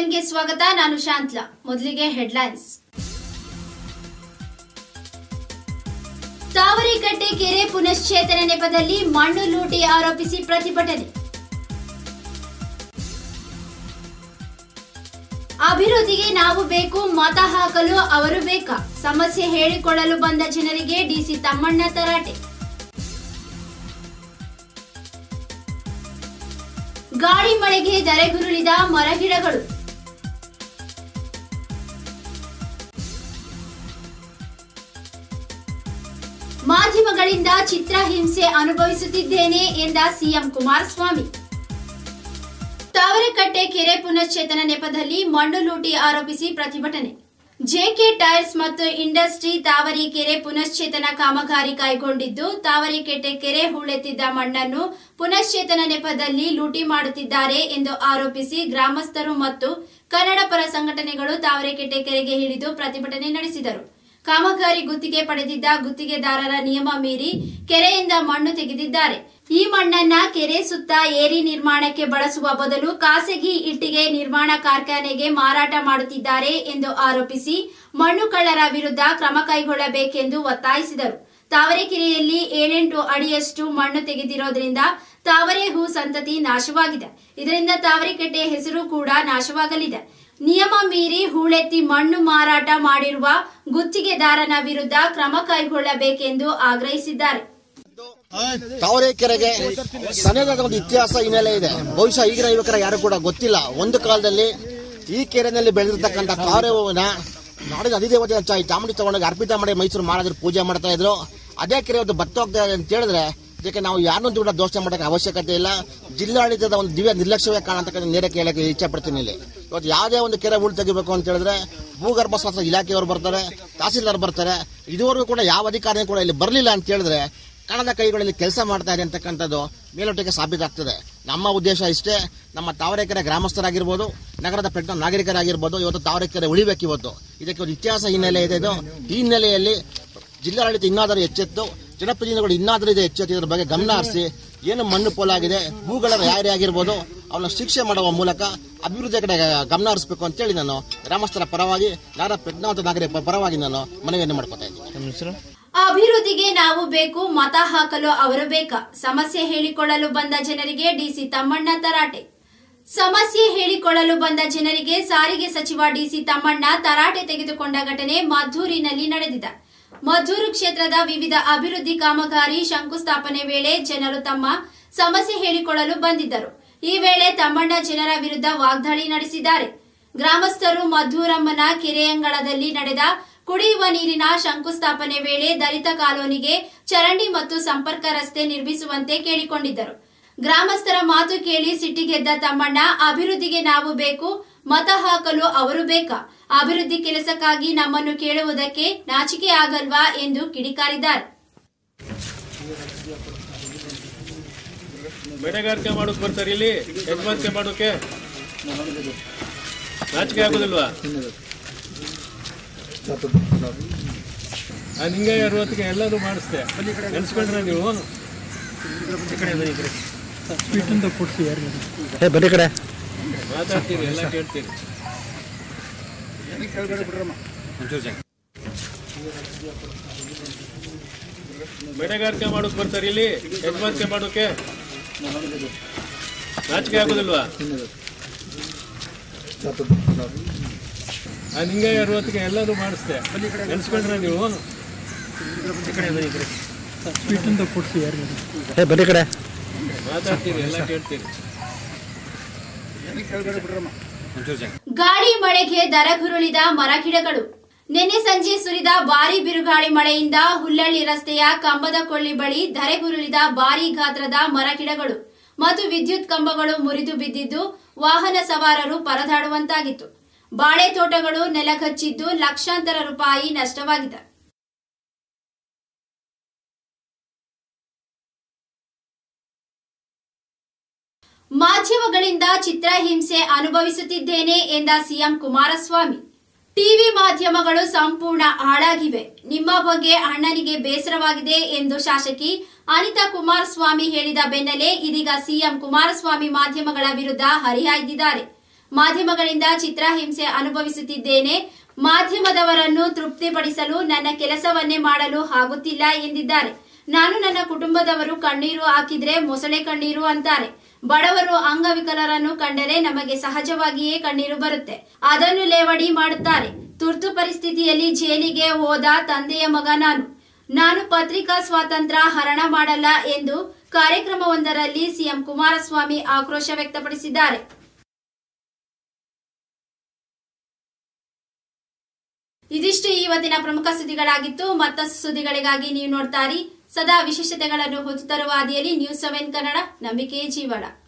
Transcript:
ಸೆವೆನ್ಗೆ ಸ್ವಾಗತ ನಾನು ಶಾಂತ್ಲಾ ಮೊದಲಿಗೆ ಹೆಡ್ಲೈನ್ಸ್ ತಾವರೆಕಟ್ಟೆ ಕೆರೆ ಪುನಶ್ಚೇತನ ನೆಪದಲ್ಲಿ ಮಣ್ಣು ಲೂಟಿ ಆರೋಪಿಸಿ ಪ್ರತಿಭಟನೆ ಅಭಿವೃದ್ಧಿಗೆ ನಾವು ಬೇಕು ಮತ ಹಾಕಲು ಅವರು ಬೇಕಾ ಸಮಸ್ಯೆ ಹೇಳಿಕೊಳ್ಳಲು ಬಂದ ಜನರಿಗೆ ಡಿಸಿ ತಮ್ಮಣ್ಣ ತರಾಟೆ ಗಾಳಿ ಮಳೆಗೆ ಧರೆಗುರುಳಿದ ಮರಗಿಡಗಳು ಮಾಧ್ಯಮಗಳಿಂದ ಚಿತ್ರಹಿಂಸೆ ಅನುಭವಿಸುತ್ತಿದ್ದೇನೆ ಎಂದ ಸಿಎಂ ಕುಮಾರಸ್ವಾಮಿ ತಾವರೆಕಟ್ಟೆ ಕೆರೆ ಪುನಶ್ಚೇತನ ನೆಪದಲ್ಲಿ ಮಣ್ಣು ಲೂಟಿ ಆರೋಪಿಸಿ ಪ್ರತಿಭಟನೆ ಜೆಕೆ ಟೈರ್ಸ್ ಮತ್ತು ಇಂಡಸ್ಟ್ರಿ ತಾವರೆಕೆರೆ ಪುನಶ್ಚೇತನ ಕಾಮಗಾರಿ ಕೈಗೊಂಡಿದ್ದು ತಾವರೆಕೆಟ್ಟೆ ಕೆರೆ ಹೂಳೆತ್ತಿದ್ದ ಮಣ್ಣನ್ನು ಪುನಶ್ಚೇತನ ನೆಪದಲ್ಲಿ ಲೂಟಿ ಮಾಡುತ್ತಿದ್ದಾರೆ ಎಂದು ಆರೋಪಿಸಿ ಗ್ರಾಮಸ್ಥರು ಮತ್ತು ಕನ್ನಡ ಪರ ಸಂಘಟನೆಗಳು ತಾವರೆಕೆಟ್ಟೆ ಕೆರೆಗೆ ಇಳಿದು ಪ್ರತಿಭಟನೆ ನಡೆಸಿದರು ಕಾಮಗಾರಿ ಗುತ್ತಿಗೆ ಪಡೆದಿದ್ದ ಗುತ್ತಿಗೆದಾರರ ನಿಯಮ ಮೀರಿ ಕೆರೆಯಿಂದ ಮಣ್ಣು ತೆಗೆದಿದ್ದಾರೆ ಈ ಮಣ್ಣನ್ನ ಕೆರೆ ಸುತ್ತ ಏರಿ ನಿರ್ಮಾಣಕ್ಕೆ ಬಳಸುವ ಬದಲು ಖಾಸಗಿ ಇಟ್ಟಿಗೆ ನಿರ್ಮಾಣ ಕಾರ್ಖಾನೆಗೆ ಮಾರಾಟ ಮಾಡುತ್ತಿದ್ದಾರೆ ಎಂದು ಆರೋಪಿಸಿ ಮಣ್ಣು ಕಳ್ಳರ ವಿರುದ್ಧ ಕ್ರಮ ಕೈಗೊಳ್ಳಬೇಕೆಂದು ಒತ್ತಾಯಿಸಿದರು ತಾವರೆಕೆರೆಯಲ್ಲಿ ಏಳೆಂಟು ಅಡಿಯಷ್ಟು ಮಣ್ಣು ತೆಗೆದಿರೋದ್ರಿಂದ ತಾವರೆ ಹೂ ಸಂತತಿ ನಾಶವಾಗಿದೆ ಇದರಿಂದ ತಾವರೆಕೆಟ್ಟೆ ಹೆಸರು ಕೂಡ ನಾಶವಾಗಲಿದೆ ನಿಯಮ ಮೀರಿ ಹೂಳೆತ್ತಿ ಮಣ್ಣು ಮಾರಾಟ ಮಾಡಿರುವ ಗುತ್ತಿಗೆದಾರನ ವಿರುದ್ಧ ಕ್ರಮ ಕೈಗೊಳ್ಳಬೇಕೆಂದು ಆಗ್ರಹಿಸಿದ್ದಾರೆ ತಾವರೆಕೆರೆಗೆ ಸಣ್ಣದಾದ ಒಂದು ಇತಿಹಾಸ ಹಿನ್ನೆಲೆ ಇದೆ ಬಹುಶಃ ಈಗಿನ ಯುವಕರ ಯಾರು ಕೂಡ ಗೊತ್ತಿಲ್ಲ ಒಂದು ಕಾಲದಲ್ಲಿ ಈ ಕೆರೆನಲ್ಲಿ ಬೆಳೆದಿರ್ತಕ್ಕಂಥ ತಾವರೆ ಹೂವಿನ ನಾಡಿನ ಅಧಿದೇವತೆ ಹೆಚ್ಚಾಗಿ ಚಾಮುಂಡಿ ತಗೊಂಡೋಗಿ ಅರ್ಪಿತ ಮಾಡಿ ಮೈಸೂರು ಮಹಾರಾಜರು ಪೂಜೆ ಮಾಡ್ತಾ ಇದ್ರು ಅದೇ ಕೆರೆ ಇವತ್ತು ಬತ್ತ ಹೋಗ್ತಾ ಇದೆ ಅಂತ ಹೇಳಿದ್ರೆ ಇದಕ್ಕೆ ನಾವು ಯಾರನ್ನೂ ಕೂಡ ದೋಷ ಮಾಡೋಕ್ಕೆ ಅವಶ್ಯಕತೆ ಇಲ್ಲ ಜಿಲ್ಲಾಡಳಿತದ ಒಂದು ದಿವ್ಯ ನಿರ್ಲಕ್ಷ್ಯವೇ ಕಾಣತಕ್ಕಂಥ ನೇರ ಕೇಳಕ್ಕೆ ಇಚ್ಛೆ ಪಡ್ತೀನಿ ಇಲ್ಲಿ ಇವತ್ತು ಯಾವುದೇ ಒಂದು ಕೆರೆ ಉಳ್ ತೆಗಿಬೇಕು ಅಂತ ಹೇಳಿದ್ರೆ ಭೂಗರ್ಭ ಶಾಸ್ತ್ರ ಇಲಾಖೆಯವರು ಬರ್ತಾರೆ ತಹಸೀಲ್ದಾರ್ ಬರ್ತಾರೆ ಇದುವರೆಗೂ ಕೂಡ ಯಾವ ಅಧಿಕಾರಿ ಕೂಡ ಇಲ್ಲಿ ಬರಲಿಲ್ಲ ಅಂತ ಹೇಳಿದ್ರೆ ಕಣದ ಕೈಗಳಲ್ಲಿ ಕೆಲಸ ಮಾಡ್ತಾ ಇದೆ ಅಂತಕ್ಕಂಥದ್ದು ಮೇಲೋಟಕ್ಕೆ ಸಾಬೀತಾಗ್ತದೆ ನಮ್ಮ ಉದ್ದೇಶ ಇಷ್ಟೇ ನಮ್ಮ ತಾವರೆಕೆರೆ ಗ್ರಾಮಸ್ಥರಾಗಿರ್ಬೋದು ನಗರದ ಪೆಟ್ಟ ನಾಗರಿಕರಾಗಿರ್ಬೋದು ಇವತ್ತು ತಾವರೆಕೆರೆ ಉಳಿಬೇಕು ಇವತ್ತು ಇದಕ್ಕೆ ಒಂದು ಇತಿಹಾಸ ಹಿನ್ನೆಲೆ ಇದೆ ಇದು ಈ ಹಿನ್ನೆಲೆಯಲ್ಲಿ ಜಿಲ್ಲಾಡಳಿತ ಇನ್ನಾದರೂ ಎಚ್ಚೆತ್ತು ಜನಪ್ರತಿನಿಧಿಗಳು ಇನ್ನಾದರೂ ಇದೆ ಎಚ್ಚೆತ್ತು ಇದರ ಬಗ್ಗೆ ಗಮನ ಹರಿಸಿ ಏನು ಮಣ್ಣು ಪೋಲಾಗಿದೆ ಭೂಗಳ ಯಾರೇ ಆಗಿರ್ಬೋದು ಅವನ್ನ ಶಿಕ್ಷೆ ಮಾಡುವ ಮೂಲಕ ಅಭಿವೃದ್ಧಿ ಕಡೆ ಗಮನ ಹರಿಸಬೇಕು ಅಂತೇಳಿ ನಾನು ಗ್ರಾಮಸ್ಥರ ಪರವಾಗಿ ನಗರ ಪ್ರಜ್ಞಾವಂತ ನಾಗರಿಕ ಪರವಾಗಿ ನಾನು ಮನವಿಯನ್ನು ಮಾಡ್ಕೊತಾ ಇದ್ದೀನಿ ಅಭಿವೃದ್ಧಿಗೆ ನಾವು ಬೇಕು ಮತ ಹಾಕಲು ಅವರು ಬೇಕಾ ಸಮಸ್ಯೆ ಹೇಳಿಕೊಳ್ಳಲು ಬಂದ ಜನರಿಗೆ ಡಿಸಿ ತಮ್ಮಣ್ಣ ತರಾಟೆ ಸಮಸ್ಯೆ ಹೇಳಿಕೊಳ್ಳಲು ಬಂದ ಜನರಿಗೆ ಸಾರಿಗೆ ಸಚಿವ ಡಿಸಿ ತಮ್ಮಣ್ಣ ತರಾಟೆ ತೆಗೆದುಕೊಂಡ ಘಟನೆ ಮದ್ದೂರಿನಲ್ಲಿ ನಡೆದಿದೆ ಮದ್ದೂರು ಕ್ಷೇತ್ರದ ವಿವಿಧ ಅಭಿವೃದ್ಧಿ ಕಾಮಗಾರಿ ಶಂಕುಸ್ಥಾಪನೆ ವೇಳೆ ಜನರು ತಮ್ಮ ಸಮಸ್ಯೆ ಹೇಳಿಕೊಳ್ಳಲು ಬಂದಿದ್ದರು ಈ ವೇಳೆ ತಮ್ಮಣ್ಣ ಜನರ ವಿರುದ್ಧ ವಾಗ್ದಾಳಿ ನಡೆಸಿದ್ದಾರೆ ಗ್ರಾಮಸ್ಥರು ಮದ್ದೂರಮ್ಮನ ಕೆರೆಯಂಗಳದಲ್ಲಿ ನಡೆದ ಕುಡಿಯುವ ನೀರಿನ ಶಂಕುಸ್ಥಾಪನೆ ವೇಳೆ ದಲಿತ ಕಾಲೋನಿಗೆ ಚರಂಡಿ ಮತ್ತು ಸಂಪರ್ಕ ರಸ್ತೆ ನಿರ್ಮಿಸುವಂತೆ ಕೇಳಿಕೊಂಡಿದ್ದರು ಗ್ರಾಮಸ್ಥರ ಮಾತು ಕೇಳಿ ಸಿಟ್ಟಿಗೆದ್ದ ತಮ್ಮಣ್ಣ ಅಭಿವೃದ್ಧಿಗೆ ನಾವು ಬೇಕು ಮತ ಹಾಕಲು ಅವರು ಬೇಕಾ ಅಭಿವೃದ್ಧಿ ಕೆಲಸಕ್ಕಾಗಿ ನಮ್ಮನ್ನು ಕೇಳುವುದಕ್ಕೆ ನಾಚಿಕೆ ಆಗಲ್ವಾ ಎಂದು ಕಿಡಿಕಾರಿದ್ದಾರೆ ಬೆಳೆಗಾರಿಕೆ ಮಾಡೋಕ್ ಬರ್ತಾರೆ ಇಲ್ಲಿ ಯಜಮಾನಿಕೆ ಮಾಡೋಕೆ ನಾಚಿಕೆ ಆಗೋದಿಲ್ವಾ ಆ ನಿಂಗೆ ಅರವತ್ತಿಗೆ ಎಲ್ಲರೂ ಮಾಡಿಸ್ದೆ ನೆನ್ಸ್ಕೊಂಡ್ರೆ ನೀವು ಬರೀ ಕಡೆ ಮಾತಾಡ್ತೀರಿ ಎಲ್ಲ ಕೇಳ್ತೀರಿ ಬೆಳೆಗಾರಿಕೆ ಮಾಡೋಕ್ ಬರ್ತಾರೆ ಇಲ್ಲಿ ಯಜಮಾನಿಕೆ ಮಾಡೋಕೆ ನಾಚಿಕೆ ಆಗೋದಿಲ್ವಾ ಆ ನಿಂಗೆ ಅರವತ್ತಿಗೆ ಎಲ್ಲರೂ ಮಾಡಿಸ್ದೆ ನೆನ್ಸ್ಕೊಂಡ್ರೆ ನೀವು ಬರೀ ಕಡೆ ಮಾತಾಡ್ತೀರಿ ಎಲ್ಲ ಕೇಳ್ತೀರಿ ಗಾಳಿ ಮಳೆಗೆ ದರಗುರುಳಿದ ಮರಗಿಡಗಳು ನಿನ್ನೆ ಸಂಜೆ ಸುರಿದ ಭಾರಿ ಬಿರುಗಾಳಿ ಮಳೆಯಿಂದ ಹುಲ್ಲಳ್ಳಿ ರಸ್ತೆಯ ಕಂಬದ ಕೊಳ್ಳಿ ಬಳಿ ಧರೆಗುರುಳಿದ ಭಾರಿ ಗಾತ್ರದ ಮರಗಿಡಗಳು ಮತ್ತು ವಿದ್ಯುತ್ ಕಂಬಗಳು ಮುರಿದು ಬಿದ್ದಿದ್ದು ವಾಹನ ಸವಾರರು ಪರದಾಡುವಂತಾಗಿತ್ತು ಬಾಳೆ ತೋಟಗಳು ನೆಲಕಚ್ಚಿದ್ದು ಲಕ್ಷಾಂತರ ರೂಪಾಯಿ ನಷ್ಟವಾಗಿದೆ ಮಾಧ್ಯಮಗಳಿಂದ ಚಿತ್ರಹಿಂಸೆ ಅನುಭವಿಸುತ್ತಿದ್ದೇನೆ ಎಂದ ಸಿಎಂ ಕುಮಾರಸ್ವಾಮಿ ಟಿವಿ ಮಾಧ್ಯಮಗಳು ಸಂಪೂರ್ಣ ಹಾಳಾಗಿವೆ ನಿಮ್ಮ ಬಗ್ಗೆ ಅಣ್ಣನಿಗೆ ಬೇಸರವಾಗಿದೆ ಎಂದು ಶಾಸಕಿ ಅನಿತಾ ಕುಮಾರಸ್ವಾಮಿ ಹೇಳಿದ ಬೆನ್ನಲ್ಲೇ ಇದೀಗ ಸಿಎಂ ಕುಮಾರಸ್ವಾಮಿ ಮಾಧ್ಯಮಗಳ ವಿರುದ್ಧ ಹರಿಹಾಯ್ದಿದ್ದಾರೆ ಮಾಧ್ಯಮಗಳಿಂದ ಚಿತ್ರಹಿಂಸೆ ಅನುಭವಿಸುತ್ತಿದ್ದೇನೆ ಮಾಧ್ಯಮದವರನ್ನು ತೃಪ್ತಿಪಡಿಸಲು ನನ್ನ ಕೆಲಸವನ್ನೇ ಮಾಡಲು ಆಗುತ್ತಿಲ್ಲ ಎಂದಿದ್ದಾರೆ ನಾನು ನನ್ನ ಕುಟುಂಬದವರು ಕಣ್ಣೀರು ಹಾಕಿದ್ರೆ ಮೊಸಳೆ ಕಣ್ಣೀರು ಅಂತಾರೆ ಬಡವರು ಅಂಗವಿಕಲರನ್ನು ಕಂಡರೆ ನಮಗೆ ಸಹಜವಾಗಿಯೇ ಕಣ್ಣೀರು ಬರುತ್ತೆ ಅದನ್ನು ಲೇವಡಿ ಮಾಡುತ್ತಾರೆ ತುರ್ತು ಪರಿಸ್ಥಿತಿಯಲ್ಲಿ ಜೈಲಿಗೆ ಹೋದ ತಂದೆಯ ಮಗ ನಾನು ನಾನು ಪತ್ರಿಕಾ ಸ್ವಾತಂತ್ರ್ಯ ಹರಣ ಮಾಡಲ್ಲ ಎಂದು ಕಾರ್ಯಕ್ರಮವೊಂದರಲ್ಲಿ ಸಿಎಂ ಕುಮಾರಸ್ವಾಮಿ ಆಕ್ರೋಶ ವ್ಯಕ್ತಪಡಿಸಿದ್ದಾರೆ ಇದಿಷ್ಟು ಇವತ್ತಿನ ಪ್ರಮುಖ ಸುದ್ದಿಗಳಾಗಿತ್ತು ಮತ್ತಷ್ಟು ಸುದ್ದಿಗಳಿಗಾಗಿ ನೀವು ನೋಡ್ತಾರಿ ಸದಾ ವಿಶೇಷತೆಗಳನ್ನು ಹೊತ್ತು ತರುವ ಹಾದಿಯಲ್ಲಿ ನ್ಯೂಸ್ ಸೆವೆನ್ ಕನ್ನಡ ನಂಬಿಕೆ ಜೀವನ